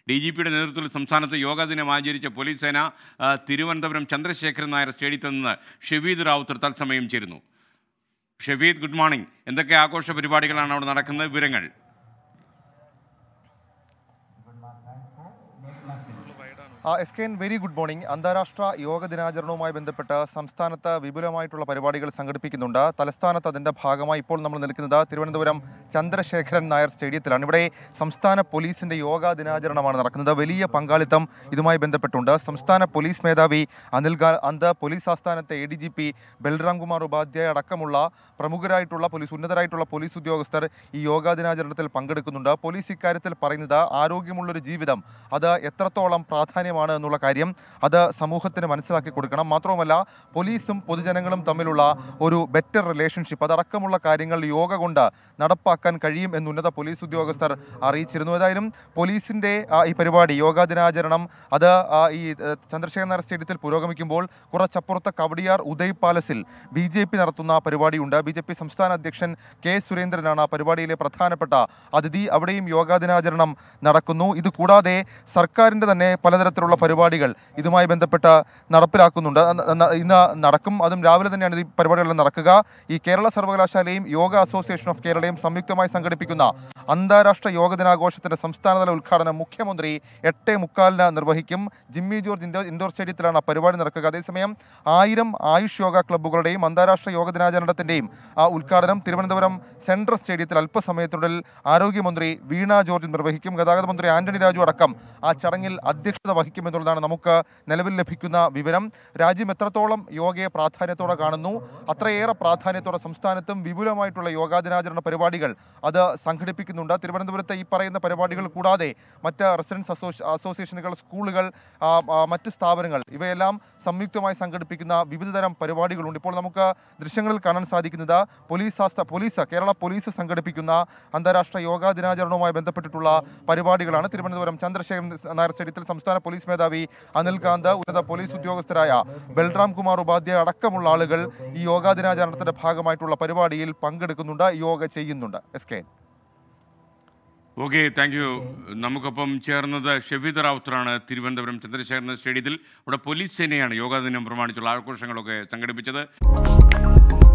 D G പിയുടെ നേതൃത്വത്തിൽ സംസ്ഥാനത്ത് യോഗാ ദിനം ആചരിച്ച പോലീസ് സേന ആ, തിരുവനന്തപുരം ചന്ദ്രശേഖരൻ നായർ സ്റ്റേഡിയത്തിൽ നിന്ന് ഷെവീദ് റാവുത്തർ തത്സമയം ചേരുന്നു ഷെഫീദ് ഗുഡ് മോർണിംഗ് എന്തൊക്കെ ആഘോഷ പരിപാടികളാണ് അവിടെ നടക്കുന്നത് വിവരങ്ങൾ S K N very good morning അന്താരാഷ്ട്ര യോഗ ദിനാചരണവുമായി ബന്ധപ്പെട്ട് സംസ്ഥാനത്ത് വിപുലമായിട്ടുള്ള പരിപാടികൾ സംഘടിപ്പിക്കുന്നുണ്ട് തലസ്ഥാനത്ത് അതിന്റെ ഭാഗമായി ഇപ്പോൾ നമ്മൾ നിൽക്കുന്നത് തിരുവനന്തപുരം ചന്ദ്രശേഖരൻ നായർ സ്റ്റേഡിയത്തിലാണ് ഇവിടെ സംസ്ഥാന പോലീസിന്റെ യോഗ ദിനാചരണമാണ് നടക്കുന്നത് വലിയ പങ്കാളിത്തം ഇതുമായി ബന്ധപ്പെട്ടുണ്ട് സംസ്ഥാന പോലീസ് മേധാവി അനിൽ ഗാ അന്ത് പോലീസ് ആസ്ഥാനത്തെ A D G P Balram Kumar Upadhyaya അടക്കമുള്ള പ്രമുഖരായിട്ടുള്ള പോലീസ് ഉന്നതരായിട്ടുള്ള പോലീസ് ഉദ്യോഗസ്ഥർ ഈ യോഗാ ദിനാചരണത്തിൽ പങ്കെടുക്കുന്നുണ്ട് പോലീസ് ഇക്കാര്യത്തിൽ പറയുന്നത് ആരോഗ്യമുള്ളൊരു ജീവിതം അത് എത്രത്തോളം പ്രാധാന്യമാണ് എന്നുള്ള കാര്യം അത് സമൂഹത്തിന് മനസ്സിലാക്കി കൊടുക്കണം മാത്രവുമല്ല പോലീസും പൊതുജനങ്ങളും തമ്മിലുള്ള ഒരു ബെറ്റർ റിലേഷൻഷിപ്പ് അതടക്കമുള്ള കാര്യങ്ങൾ യോഗ കൊണ്ട് നടപ്പാക്കാൻ കഴിയും എന്ന് ഉന്നത പോലീസ് ഉദ്യോഗസ്ഥർ അറിയിച്ചിരുന്നു ഏതായാലും പോലീസിന്റെ ആ, ഈ പരിപാടി യോഗാ ദിനാചരണം അത് ആ, ഈ ഏ, ചന്ദ്രശേഖരൻ നായർ സ്റ്റേഡിയത്തിൽ പുരോഗമിക്കുമ്പോൾ കുറച്ചപ്പുറത്ത് കവടിയാർ ഉദയ് പാലസിൽ ബി ജെ പി നടത്തുന്ന പരിപാടിയുണ്ട് ബി ജെ പി സംസ്ഥാന അധ്യക്ഷൻ കെ സുരേന്ദ്രനാണ് ആ പരിപാടിയിലെ പ്രധാനപ്പെട്ട അതിഥി അവിടെയും യോഗാ ദിനാചരണം നടക്കുന്നു ഇത് കൂടാതെ സർക്കാരിൻ്റെ തന്നെ പലതരത്തിലുള്ള പരിപാടികൾ ഇതുമായി ബന്ധപ്പെട്ട് നടപ്പിലാക്കുന്നുണ്ട് അ- ന- ഇന്ന് നടക്കും അതും രാവിലെ തന്നെയാണ് ഈ പരിപാടികൾ നടക്കുക ഈ കേരള സർവകലാശാലയും യോഗ അസോസിയേഷൻ ഓഫ് കേരളയും സംയുക്തമായി സംഘടിപ്പിക്കുന്ന അന്താരാഷ്ട്ര യോഗ ദിനാഘോഷത്തിന്റെ സംസ്ഥാനതല ഉദ്ഘാടനം മുഖ്യമന്ത്രി എട്ട് മുക്കാലിന് നിർവഹിക്കും ജിമ്മി ജോർജ് ഇൻഡോർ ഇൻഡോർ സ്റ്റേഡിയത്തിലാണ് ആ പരിപാടി നടക്കുക അതേസമയം ആയിരം ആയുഷ് യോഗ ക്ലബ്ബുകളുടെയും അന്താരാഷ്ട്ര യോഗ ദിനാചരണത്തിന്റെയും ആ ഉദ്ഘാടനം തിരുവനന്തപുരം സെൻട്രൽ സ്റ്റേഡിയത്തിൽ അല്പസമയത്തിനുള്ളിൽ ആരോഗ്യമന്ത്രി വീണ ജോർജ് നിർവഹിക്കും ഗതാഗത മന്ത്രി ആന്റണി രാജു അടക്കം ആ ചടങ്ങിൽ അധ്യക്ഷത വഹിക്കുമെന്നുള്ളതാണ് നമുക്ക് നിലവിൽ ലഭിക്കുന്ന വിവരം രാജ്യം എത്രത്തോളം യോഗയെ പ്രാധാന്യത്തോടെ കാണുന്നു അത്രയേറെ പ്രാധാന്യത്തോടെ സംസ്ഥാനത്തും വിപുലമായിട്ടുള്ള യോഗാ ദിനാചരണ പരിപാടികൾ അത് സംഘടിപ്പിക്കുന്നുണ്ട് തിരുവനന്തപുരത്തെ ഈ പറയുന്ന പരിപാടികൾ കൂടാതെ മറ്റ് റെസിഡൻസ് അസോസി അസോസിയേഷനുകൾ സ്കൂളുകൾ ആ, ആ, മറ്റ് സ്ഥാപനങ്ങൾ ഇവയെല്ലാം സംയുക്തമായി സംഘടിപ്പിക്കുന്ന വിവിധതരം പരിപാടികളുണ്ട് ഇപ്പോൾ നമുക്ക് ദൃശ്യങ്ങളിൽ കാണാൻ സാധിക്കുന്നത് പോലീസ് ആസ്ഥ പോലീസ് കേരള പോലീസ് സംഘടിപ്പിക്കുന്ന അന്താരാഷ്ട്ര യോഗാ ദിനാചരണവുമായി ബന്ധപ്പെട്ടിട്ടുള്ള പരിപാടികളാണ് തിരുവനന്തപുരം ചന്ദ്രശേഖരൻ നായർ സ്റ്റേഡിയത്തിൽ സംസ്ഥാന പോലീസ് മേധാവി അനിൽ കാന്ത് ഉന്നത പോലീസ് ഉദ്യോഗസ്ഥരായ ബൽറാം കുമാർ ഉപാധ്യായ അടക്കമുള്ള ആളുകൾ ഈ യോഗാ ദിനാചരണത്തിന്റെ ഭാഗമായിട്ടുള്ള പരിപാടിയിൽ പങ്കെടുക്കുന്നുണ്ട് യോഗ ചെയ്യുന്നുണ്ട് S K okay thank you നമുക്കൊപ്പം ചേർന്നത് ഷെഫീദ് റാവുത്തറാണ് തിരുവനന്തപുരം ചന്ദ്രശേഖരൻ സ്റ്റേഡിയത്തിൽ ഇവിടെ പോലീസ് സേനയാണ് യോഗാ ദിനം പ്രമാണിച്ചുള്ള ആഘോഷങ്ങളൊക്കെ സംഘടിപ്പിച്ചത്